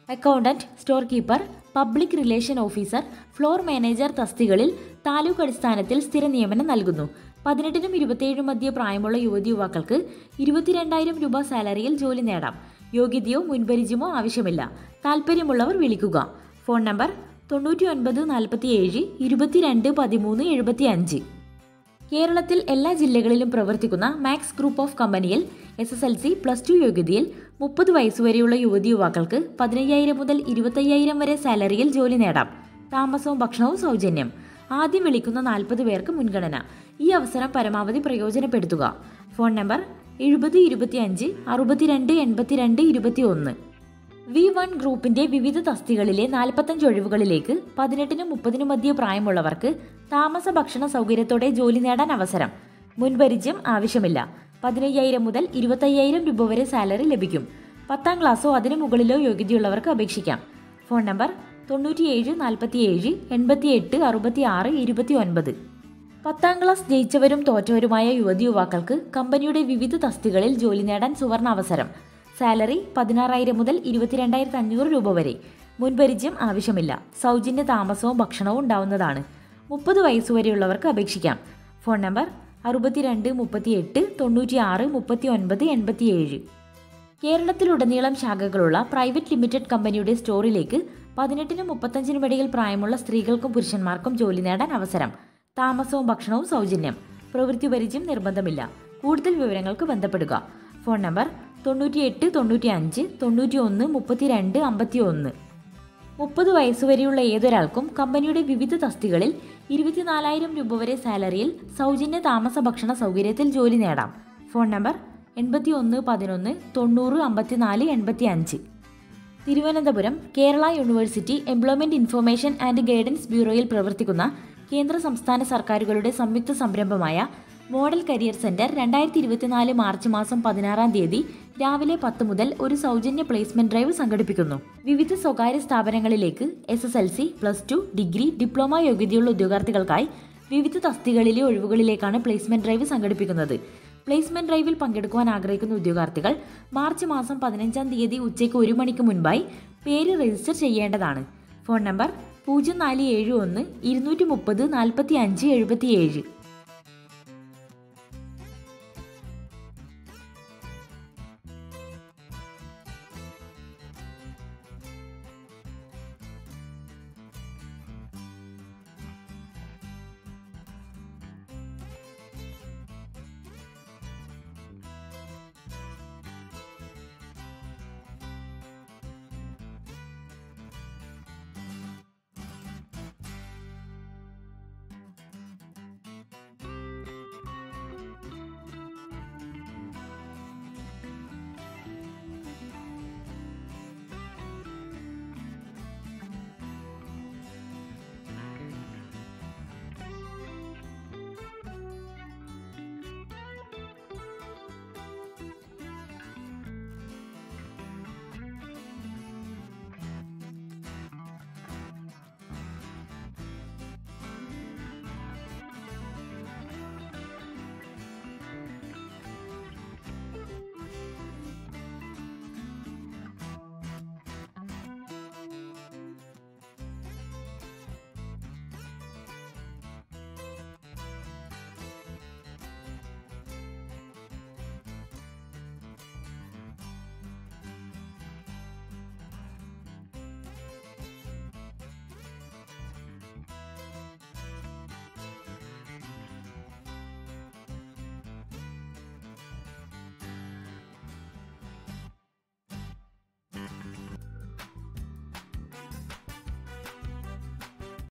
accountant store keeper public relation officer floor manager തസ്തികളിൽ താലൂക്ക് അടിസ്ഥാനത്തിൽ സ്ഥിര നിയമനം നൽകുന്നു പതിനെട്ടിനും ഇരുപത്തിയേഴും മധ്യ പ്രായമുള്ള യുവതി യുവാക്കൾക്ക് ഇരുപത്തിരണ്ടായിരം രൂപ സാലറിയിൽ ജോലി നേടാം യോഗ്യതയോ മുൻപരിചയമോ ആവശ്യമില്ല താല്പര്യമുള്ളവർ വിളിക്കുക ഫോൺ നമ്പർ തൊണ്ണൂറ്റി ഒൻപത് നാൽപ്പത്തി ഏഴ് ഇരുപത്തിരണ്ട് പതിമൂന്ന് എഴുപത്തി അഞ്ച് കേരളത്തിൽ എല്ലാ ജില്ലകളിലും പ്രവർത്തിക്കുന്ന മാക്സ് ഗ്രൂപ്പ് ഓഫ് കമ്പനിയിൽ S S L C plus two യോഗ്യതയിൽ മുപ്പത് വയസ്സുവരെയുള്ള യുവതി യുവാക്കൾക്ക് പതിനയ്യായിരം മുതൽ ഇരുപത്തയ്യായിരം വരെ സാലറിയിൽ ജോലി നേടാം താമസവും ഭക്ഷണവും സൗജന്യം ആദ്യം വിളിക്കുന്ന നാൽപ്പത് പേർക്ക് മുൻഗണന ഈ അവസരം പരമാവധി പ്രയോജനപ്പെടുത്തുക ഫോൺ നമ്പർ എഴുപത് ഇരുപത്തിയഞ്ച് അറുപത്തിരണ്ട് എൺപത്തിരണ്ട് ഇരുപത്തി ഒന്ന് വി വൺ ഗ്രൂപ്പിന്റെ വിവിധ തസ്തികളിലെ നാൽപ്പത്തഞ്ച് ഒഴിവുകളിലേക്ക് പതിനെട്ടിനും മുപ്പതിനും മധ്യ പ്രായമുള്ളവർക്ക് താമസ ഭക്ഷണ സൗകര്യത്തോടെ ജോലി നേടാൻ അവസരം മുൻപരിചയം ആവശ്യമില്ല പതിനയ്യായിരം മുതൽ ഇരുപത്തയ്യായിരം രൂപ വരെ സാലറി ലഭിക്കും പത്താം ക്ലാസ്സോ അതിനു മുകളിലോ യോഗ്യതയുള്ളവർക്ക് അപേക്ഷിക്കാം ഫോൺ നമ്പർ തൊണ്ണൂറ്റിയേഴ് നാൽപ്പത്തിയേഴ് എൺപത്തിയെട്ട് അറുപത്തി ആറ് ഇരുപത്തി ഒൻപത് പത്താം ക്ലാസ് ജയിച്ചവരും തോറ്റവരുമായ യുവതി യുവാക്കൾക്ക് കമ്പനിയുടെ വിവിധ തസ്തികളിൽ ജോലി നേടാൻ സുവർണ അവസരം സാലറി പതിനാറായിരം മുതൽ ഇരുപത്തിരണ്ടായിരത്തി അഞ്ഞൂറ് രൂപ വരെ മുൻപരിചയം ആവശ്യമില്ല സൗജന്യ താമസവും ഭക്ഷണവും ഉണ്ടാവുന്നതാണ് മുപ്പത് വയസ്സുവരെയുള്ളവർക്ക് അപേക്ഷിക്കാം ഫോൺ നമ്പർ അറുപത്തിരണ്ട് മുപ്പത്തിയെട്ട് തൊണ്ണൂറ്റി ആറ് മുപ്പത്തി ഒൻപത് എൺപത്തിയേഴ് കേരളത്തിലുടനീളം ശാഖകളുള്ള പ്രൈവറ്റ് ലിമിറ്റഡ് കമ്പനിയുടെ സ്റ്റോറിലേക്ക് പതിനെട്ടിനും മുപ്പത്തഞ്ചിനും ഇടയിൽ പ്രായമുള്ള സ്ത്രീകൾക്കും പുരുഷന്മാർക്കും ജോലി നേടാൻ അവസരം താമസവും ഭക്ഷണവും സൗജന്യം പ്രവൃത്തി പരിചയം നിർബന്ധമില്ല കൂടുതൽ വിവരങ്ങൾക്ക് ബന്ധപ്പെടുക ഫോൺ നമ്പർ തൊണ്ണൂറ്റിയെട്ട് തൊണ്ണൂറ്റി അഞ്ച് തൊണ്ണൂറ്റി ഒന്ന് മുപ്പത്തിരണ്ട് അമ്പത്തി ഒന്ന് മുപ്പത് വയസ്സുവരെയുള്ള ഏതൊരാൾക്കും കമ്പനിയുടെ വിവിധ തസ്തികളിൽ ഇരുപത്തിനാലായിരം രൂപ വരെ സാലറിയിൽ സൗജന്യ താമസ ഭക്ഷണ സൗകര്യത്തിൽ ജോലി നേടാം ഫോൺ നമ്പർ എൺപത്തി ഒന്ന് പതിനൊന്ന് തൊണ്ണൂറ് അമ്പത്തിനാല് എൺപത്തി അഞ്ച് Thiruvananthapuram Kerala university employment information and guidance ബ്യൂറോയിൽ പ്രവർത്തിക്കുന്ന കേന്ദ്ര സംസ്ഥാന സർക്കാരുകളുടെ സംയുക്ത സംരംഭമായ മോഡൽ കരിയർ സെന്റർ രണ്ടായിരത്തി ഇരുപത്തിനാല് മാർച്ച് മാസം പതിനാറാം തീയതി രാവിലെ പത്ത് മുതൽ ഒരു സൗജന്യ പ്ലേസ്മെന്റ് ഡ്രൈവ് സംഘടിപ്പിക്കുന്നു വിവിധ സ്വകാര്യ സ്ഥാപനങ്ങളിലേക്ക് S S L C plus two degree diploma യോഗ്യതയുള്ള ഉദ്യോഗാർത്ഥികൾക്കായി വിവിധ തസ്തികളിലെ ഒഴിവുകളിലേക്കാണ് പ്ലേസ്മെന്റ് ഡ്രൈവ് സംഘടിപ്പിക്കുന്നത് പ്ലേസ്മെന്റ് ഡ്രൈവിൽ പങ്കെടുക്കുവാൻ ആഗ്രഹിക്കുന്ന ഉദ്യോഗാർത്ഥികൾ മാർച്ച് മാസം പതിനഞ്ചാം തീയതി ഉച്ചയ്ക്ക് ഒരു മണിക്ക് മുൻപായി പേര് രജിസ്റ്റർ ചെയ്യേണ്ടതാണ് ഫോൺ നമ്പർ പൂജ്യം നാല് ഏഴ് ഒന്ന് ഇരുന്നൂറ്റി മുപ്പത് നാൽപ്പത്തി അഞ്ച് എഴുപത്തി ഏഴ്